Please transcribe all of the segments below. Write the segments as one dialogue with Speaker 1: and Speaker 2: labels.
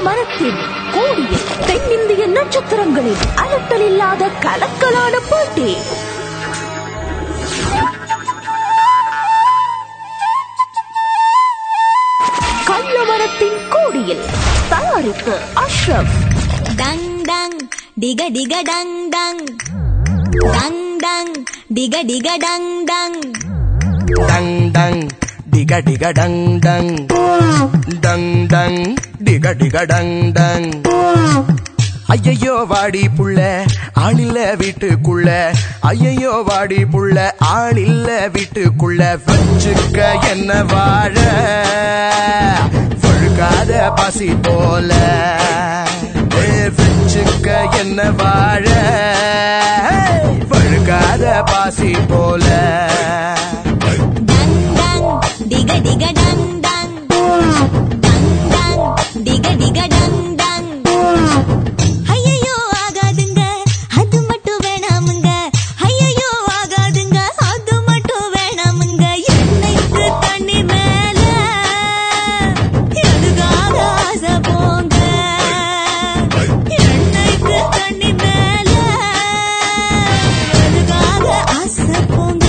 Speaker 1: மரத்தின் கோடியில் தென்னிந்திய நட்சத்திரங்களின் அலட்டல் இல்லாத கலக்கலான போட்டி கள்ளமரத்தின் கோடியில் தயாரிப்பு அஷ்ரப்
Speaker 2: டங் டங் டிக டிக டங் டங் டங் டங் டிக டிக டங் டங்
Speaker 3: டங் டங் டிக டிக டங் டங் டங் டங் டிக டிக டங் டங் ஐயையோ வாடி புள்ள ஆளில்ல வீட்டுக்குள்ள ஐயையோ வாடி புள்ள ஆளில்ல வீட்டுக்குள்ள வச்சுக்க என்ன வாழ வழுக்காத பசி போல ஏ, வச்சுக்க என்ன வாழ வழுக்காத பாசி போல
Speaker 2: டங் டங் டிக டிக டங் டங் டங் டங் டிக டிக டங் டங் ஐயையோ ஆகாதுங்க அது மட்டும் வேணாமுங்க ஐயையோ ஆகாதுங்க அது மட்டும் வேணாமுங்க என்னைக்கு தண்ணி மேல எதுக்காக ஆசை போங்க என்னைக்கு தண்ணி மேல எதுக்காக ஆசை போங்க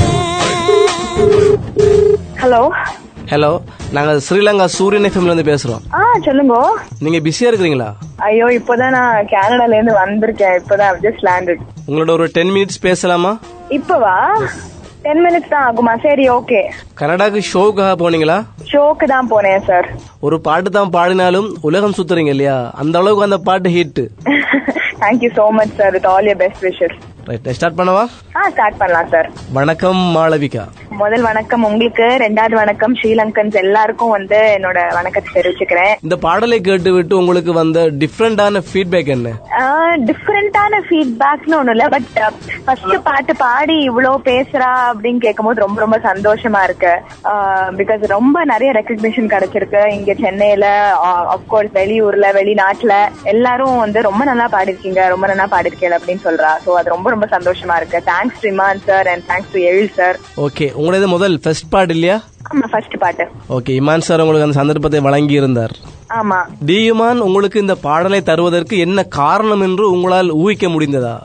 Speaker 4: ஹலோ
Speaker 5: ஹலோ நாங்க ஸ்ரீலங்கா சூரியன் எஃப்எம்ல இருந்து பேசுறோம்
Speaker 4: ஆ சொல்லுங்க
Speaker 5: நீங்க பிஸியா இருக்கிறீங்களா
Speaker 4: ஐயோ இப்போதான் நான் கனடால இருந்து வந்திருக்கேன் இப்போதான் ஜஸ்ட் லேண்டட்
Speaker 5: உங்களோட ஒரு டென் மினிட்ஸ் பேசலாமா
Speaker 4: இப்பவா டென் மினிட்ஸ் தான் ஆகுமா சரி ஓகே
Speaker 5: கனடாக்கு ஷோவுக்காக போனீங்களா
Speaker 4: ஷோக்கு தான் போனேன் சார்
Speaker 5: ஒரு பாட்டு தான் பாடினாலும் உலகம் சுத்துறீங்க இல்லையா அந்த அளவுக்கு அந்த பாட்டு hit
Speaker 4: thank you so much sir with all your best wishes
Speaker 5: right start பண்ணவா
Speaker 4: ஆ ஸ்டார்ட் பண்ணலாம் சார்
Speaker 5: வணக்கம் மாளவிகா
Speaker 4: முதல் வணக்கம் உங்களுக்கு ரெண்டாவது வணக்கம் ஸ்ரீலங்கன்ஸ் எல்லாருக்கும் வந்து என்னோட வணக்கத்தை தெரிவிச்சுக்கிறேன்
Speaker 5: இந்த பாடலை கேட்டு விட்டு உங்களுக்கு வந்த டிஃப்ரெண்டான ஃபீட்பேக் என்ன
Speaker 4: டிஃப்ரெண்டான ஃபீட்பேக்னு ஒண்ணும் இல்ல பட் ஃபர்ஸ்ட் பாட்டு பாடி இவ்வளவு பேசுறா அப்படின்னு கேட்கும்போது ரொம்ப ரொம்ப சந்தோஷமா இருக்கு பிகாஸ் ரொம்ப நிறைய ரெக்கக்னிஷன் கிடைச்சிருக்கு இங்க சென்னையில அப்கோர்ஸ் வெளியூர்ல வெளிநாட்டுல எல்லாரும் வந்து ரொம்ப நல்லா பாடிருக்கீங்க ரொம்ப நல்லா பாடிருக்கீங்க அப்படின்னு சொல்றா சோ அது ரொம்ப ரொம்ப சந்தோஷமா இருக்கு தேங்க்ஸ் ரிமான் sir and thanks to Ezhil sir
Speaker 5: okay உங்களது முதல் ஃபர்ஸ்ட் பாட்டு இல்லையா
Speaker 4: ஆமா ஃபர்ஸ்ட் பாட்டு
Speaker 5: ஓகே இமான் சார் உங்களுக்கு அந்த சந்தர்ப்பத்தை வழங்கி இருந்தார்
Speaker 4: ஆமா
Speaker 5: டி இமான் உங்களுக்கு இந்த பாடலை தருவதற்கு என்ன காரணம் என்று உங்களால் ஊகிக்க முடிந்ததா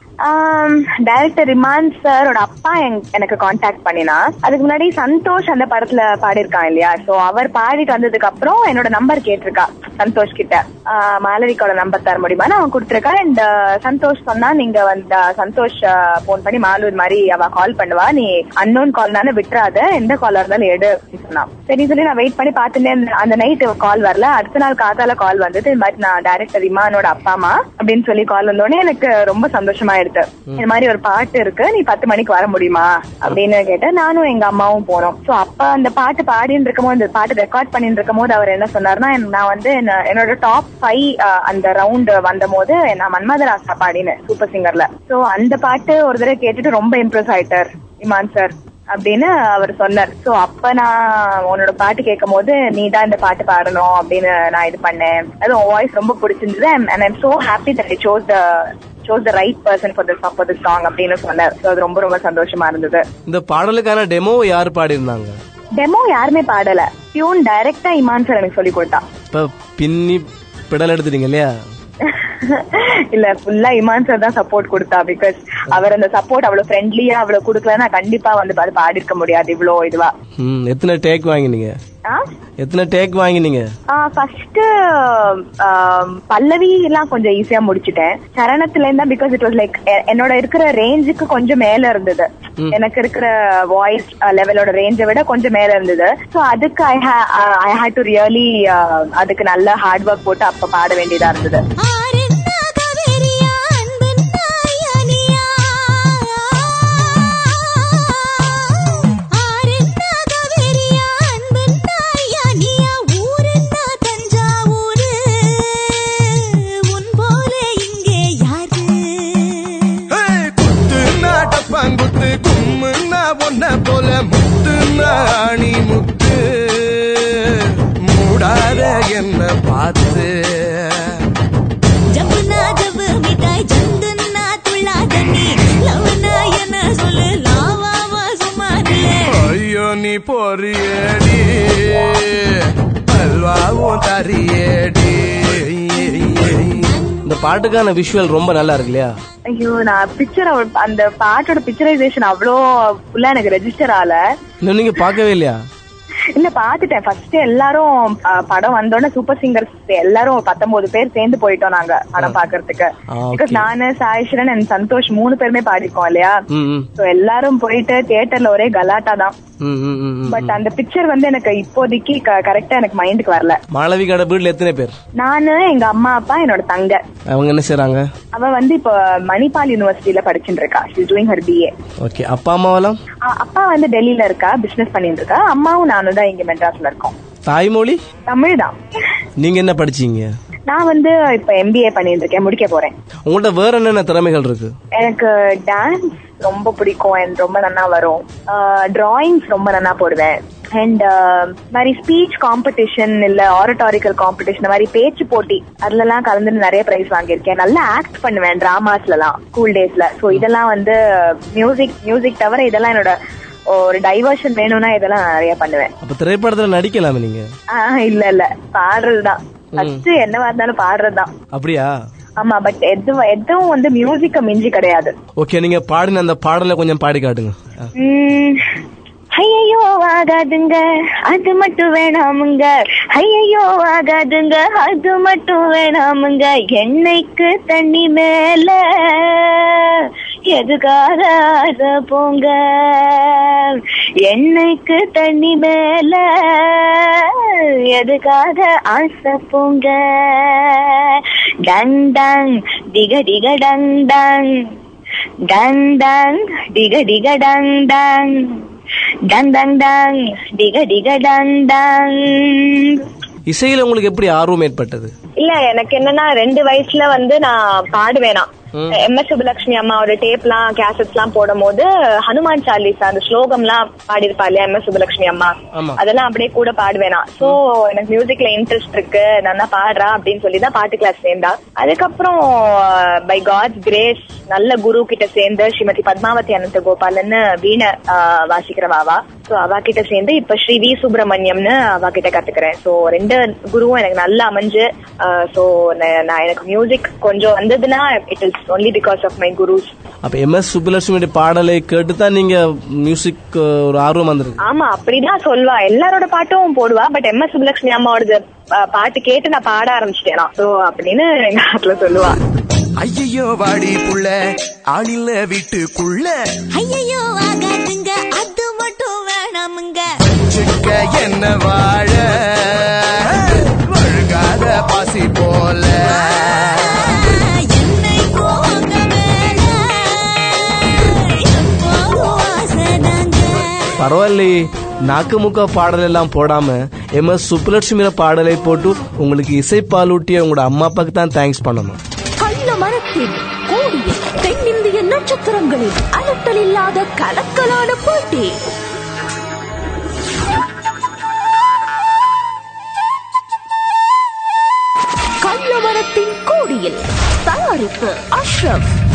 Speaker 4: டைரக்டர் ரிமான் சாரோட அப்பா என்- எனக்கு காண்டாக்ட் பண்ணினா அதுக்கு முன்னாடி சந்தோஷ் அந்த படத்துல பாடியிருக்கான் இல்லையா சோ அவர் பாடிட்டு வந்ததுக்கு அப்புறம் என்னோட நம்பர் கேட்டிருக்கா சந்தோஷ் கிட்ட ஆஹ் மாலவிகாவோட நம்பர் தர முடியுமா அவன் கொடுத்துருக்கா அண்ட் சந்தோஷ் சொன்னா நீங்க வந்து சந்தோஷ் போன் பண்ணி மாலு இது மாதிரி அவ கால் பண்ணுவா நீ அன்னோன் கால் தானே விட்டுறாத எந்த காலா இருந்தாலும் எடு அப்படின்னு சொன்னான் சரி சொல்லி நான் வெயிட் பண்ணி பார்த்துட்டே இருந்தேன் அந்த நைட் கால் வரல அடுத்த நாள் காத்தால கால் வந்தது இந்த மாதிரி நான் டைரக்டர் இமானோட அப்பா அம்மா அப்படின்னு சொல்லி கால் வந்தோடனே எனக்கு ரொம்ப சந்தோஷமா எடுத்து இந்த மாதிரி ஒரு பாட்டு இருக்கு நீ பத்து மணிக்கு வர முடியுமா அப்படின்னு கேட்டேன் நானும் எங்க அம்மாவும் போனோம் சோ அப்ப அந்த பாட்டு பாடின்னு இருக்கும் போது அந்த பாட்டு ரெக்கார்ட் பண்ணிட்டு இருக்கும் போது அவர் என்ன சொன்னார்னா நான் வந்து என்ன- என்னோட டாப் ஃபைவ் அந்த ரவுண்ட் வந்த போது நான் மன்மதராசா பாடினேன் சூப்பர் சிங்கர்ல சோ அந்த பாட்டு ஒரு தடவை கேட்டுட்டு ரொம்ப இம்ப்ரெஸ் ஆயிட்டார் இமான் சார் அப்படின்னு அவர் சொன்னார் சோ அப்ப நான் உன்னோட பாட்டு கேட்கும் போது நீ தான் இந்த பாட்டு பாடணும் அப்படின்னு நான் இது பண்ணேன் அது உன் வாய்ஸ் ரொம்ப பிடிச்சிருந்தது and I'm so happy that I chose the chose the right person for this for this song அப்படின்னு சொன்னார் So அது ரொம்ப ரொம்ப சந்தோஷமா இருந்தது
Speaker 5: இந்த பாடலுக்கான டெமோ யார் பாடியிருந்தாங்க
Speaker 4: டெமோ யாருமே பாடல டியூன் டைரக்டா இமான் சார் எனக்கு சொல்லி கொடுத்தா
Speaker 5: இப்ப பின்னி பிடல் எடுத்துட்டீங்க இல்லையா
Speaker 4: இல்ல ஃபுல்லா இமான் சார் தான் சப்போர்ட் கொடுத்தா பிகாஸ் அவர் அந்த சப்போர்ட் அவ்வளவு ஃப்ரெண்ட்லியா அவ்வளவு கொடுக்கலன்னா கண்டிப்பா வந்து அது பாடிருக்க முடியாது இவ்வளவு இதுவா
Speaker 5: ம் எத்தனை டேக் வாங்கினீங்க
Speaker 4: ஆ
Speaker 5: எத்தனை டேக் வாங்கினீங்க
Speaker 4: ஃபர்ஸ்ட் பல்லவி எல்லாம் கொஞ்சம் ஈஸியா முடிச்சிட்டேன் சரணத்துல இருந்தா பிகாஸ் இட் வாஸ் லைக் என்னோட இருக்கிற ரேஞ்சுக்கு கொஞ்சம் மேல இருந்தது எனக்கு இருக்கிற வாய்ஸ் லெவலோட ரேஞ்சை விட கொஞ்சம் மேல இருந்தது சோ அதுக்கு I I hate to really அதுக்கு நல்ல ஹார்ட் ஒர்க் போட்டு அப்ப பாட வேண்டியதா இருந்தது
Speaker 2: ஆரென்னா கவேரியா அன்பென்னா ஐயனியா ஆரென்னா கவேரியா அன்பென்னா ஐயனியா ஊரென்னா தஞ்சாவூரு உன் போல இங்கே யாரு
Speaker 3: குத்துனா டப்பாங்குத்து கும்முன்னா ஒன்ன போல முத்துனா அணி முத்து மூடாத என்ன பார்த்து
Speaker 2: ஜப்புனா ஜப்பு மிட்டாய் ஜந்துன்னா துள்ளாதண்ணி லவனா என்ன சொல்லு லாவாவா சும்மா நில்லே
Speaker 3: ஐயோ நீ பொறியடி அல்வாவும் தரியடி
Speaker 5: பாட்டுக்கான விஷுவல் ரொம்ப நல்லா இருக்கு இல்லையா
Speaker 4: ஐயோ நான் பிக்சர் அந்த பாட்டோட பிக்சரைசேஷன் அவ்வளோ ஃபுல்லா எனக்கு ரெஜிஸ்டர் ஆகல
Speaker 5: இன்னும் நீங்க பார்க்கவே இல்லையா
Speaker 4: இல்ல பாத்துட்டேன் ஃபர்ஸ்ட் எல்லாரும் அஹ், படம் வந்தோடனே சூப்பர் சிங்கர்ஸ் எல்லாரும் பத்தொன்பது பேர் சேர்ந்து போயிட்டோம் நாங்க படம் பாக்குறதுக்கு
Speaker 5: ஆ, okay.
Speaker 4: பிகாஸ் நானு சாயிஸ்வரன் அண்ட் சந்தோஷ் மூணு பேருமே பாடிருக்கோம் இல்லையா
Speaker 5: ம் ம்
Speaker 4: சோ எல்லாரும் போயிட்டு தியேட்டர்ல ஒரே கலாட்டா தான்
Speaker 5: ம், ம், ம், ம்.
Speaker 4: பட் அந்த பிக்சர் வந்து எனக்கு இப்போதைக்கு கரெக்டா எனக்கு மைண்டுக்கு வரல
Speaker 5: மாளவிகாட வீட்டுல எத்தனை பேர்
Speaker 4: நானு எங்க அம்மா அப்பா என்னோட தங்க
Speaker 5: அவங்க என்ன செய்றாங்க
Speaker 4: அவ வந்து இப்போ மணிபால் யூனிவர்சிட்டியில படிச்சுட்டு இருக்கா she's doing her BA
Speaker 5: okay அப்பா அம்மாவெல்லாம்
Speaker 4: அப்பா வந்து டெல்லியில இருக்கா பிசினஸ் பண்ணிட்டு இருக்கா அம்மாவும் நானும் தான் இங்க மெட்ராஸ்ல இருக்கோம்
Speaker 5: தாய்மொழி
Speaker 4: தமிழ் தான்
Speaker 5: நீங்க என்ன படிச்சீங்க
Speaker 4: நான் வந்து இப்ப எம்பிஏ பண்ணிட்டு இருக்கேன் முடிக்க போறேன்
Speaker 5: உங்கள்ட்ட வேற என்னென்ன திறமைகள் இருக்கு
Speaker 4: எனக்கு டான்ஸ் ரொம்ப பிடிக்கும் and ரொம்ப நல்லா வரும் டிராயிங்ஸ் ரொம்ப நல்லா போடுவேன் அண்ட் மாதிரி ஸ்பீச் காம்படிஷன் இல்ல ஆரட்டாரிக்கல் காம்படிஷன் மாதிரி பேச்சு போட்டி அதுல எல்லாம் கலந்து நிறைய பிரைஸ் வாங்கியிருக்கேன் நல்லா ஆக்ட் பண்ணுவேன் டிராமாஸ்ல எல்லாம் ஸ்கூல் டேஸ்ல சோ இதெல்லாம் வந்து மியூசிக் மியூசிக் தவிர இதெல்லாம் என்னோட ஒரு டைவர்ஷன் வேணும்னா இதெல்லாம் நான் நிறைய பண்ணுவேன்
Speaker 5: அப்ப திரைப்படத்துல நடிக்கலாமே நீங்க
Speaker 4: ஆஹ் இல்ல இல்ல பாடுறதுதான் ஃபர்ஸ்ட் என்னவா இருந்தாலும் பாடுறதுதான்
Speaker 5: அப்படியா
Speaker 4: ஆமா பட் எது எதுவும் வந்து மியூசிக்க மிஞ்சி கிடையாது
Speaker 5: ஓகே நீங்க பாடின அந்த பாடலை கொஞ்சம் பாடி காட்டுங்க ஆ.
Speaker 4: ஐயோ ஆகாதுங்க அது மட்டும் வேணாமுங்க ஐயோ ஆகாதுங்க அது மட்டும் வேணாமுங்க எண்ணெய்க்கு தண்ணி மேல எதுக்காக ஆசை போங்க எண்ணெய்க்கு தண்ணி மேல எதுக்காக ஆசை போங்க டங் டங் டிக டிக டங் டங் டங் டங் டிக டிக டங் டங் டங் டங் டங் டிக டிக டங் டங்
Speaker 5: இசையில உங்களுக்கு எப்படி ஆர்வம் ஏற்பட்டது
Speaker 4: இல்ல எனக்கு என்னன்னா ரெண்டு வயசுல வந்து நான் பாடுவேனா எம் எஸ் சுபலட்சுமி அம்மாவோட டேப்லாம் கேசட்ஸ் எல்லாம் போடும் போது ஹனுமான் சாலிசா அந்த ஸ்லோகம் எல்லாம் பாடிருப்பா இல்லையா எம் எஸ் சுபலட்சுமி அம்மா
Speaker 5: ஆமா.
Speaker 4: அதெல்லாம் அப்படியே கூட பாடுவேனா சோ எனக்கு மியூசிக்ல இன்ட்ரெஸ்ட் இருக்கு நான் தான் பாடுறா அப்படின்னு சொல்லி தான் பாட்டு கிளாஸ் சேர்ந்தா அதுக்கப்புறம் பை காட்ஸ் கிரேஸ் நல்ல குரு கிட்ட சேர்ந்து ஸ்ரீமதி பத்மாவதி அனந்த கோபாலன்னு வீணை ஆஹ், வாசிக்கிறவாவா சோ அவ கிட்ட சேர்ந்து இப்ப ஸ்ரீ வி சுப்பிரமணியம்னு அவ கிட்ட கத்துக்கிறேன் சோ ரெண்டு குருவும் எனக்கு நல்லா அமைஞ்சு சோ நான் எனக்கு மியூசிக் கொஞ்சம் வந்ததுன்னா it is only because of my gurus
Speaker 5: அப்ப எம் எஸ் சுப்புலட்சுமி பாடலை கேட்டு தான் நீங்க மியூசிக் ஒரு ஆர்வம் வந்திருக்கு
Speaker 4: ஆமா அப்படிதான் சொல்வா எல்லாரோட பாட்டும் போடுவா பட் எம் எஸ் சுப்புலட்சுமி அம்மாவோட பாட்டு கேட்டு நான் பாட ஆரம்பிச்சிட்டேனா சோ அப்படின்னு எங்க ஆத்துல சொல்லுவா
Speaker 3: ஐயையோ வாடி புள்ள ஆளில்ல வீட்டுக்குள்ள
Speaker 2: ஐயையோ ஆகாதுங்க அது மட்டும் வேணாமுங்க
Speaker 3: சிக்க என்ன வாழ வழுகாத பாசி போல
Speaker 2: என்னை போங்க வேண எப்போதும் ஆசைதாங்க
Speaker 5: பரவாயில்லையே நாக்கு முக்கா பாடல் எல்லாம் போடாம எம் எஸ் சுப்புலட்சுமியில பாடலை போட்டு உங்களுக்கு இசை பாலூட்டிய உங்களோட அம்மா அப்பாக்கு தான் தேங்க்ஸ் பண்ணணும்
Speaker 1: கள்ள மரத்தின் கூடிய தென்னிந்திய நட்சத்திரங்களின் அலட்டல் இல்லாத கலக்கலான போட்டி கள்ள மரத்தின் கோடியில் தயாரிப்பு அஷ்ரப்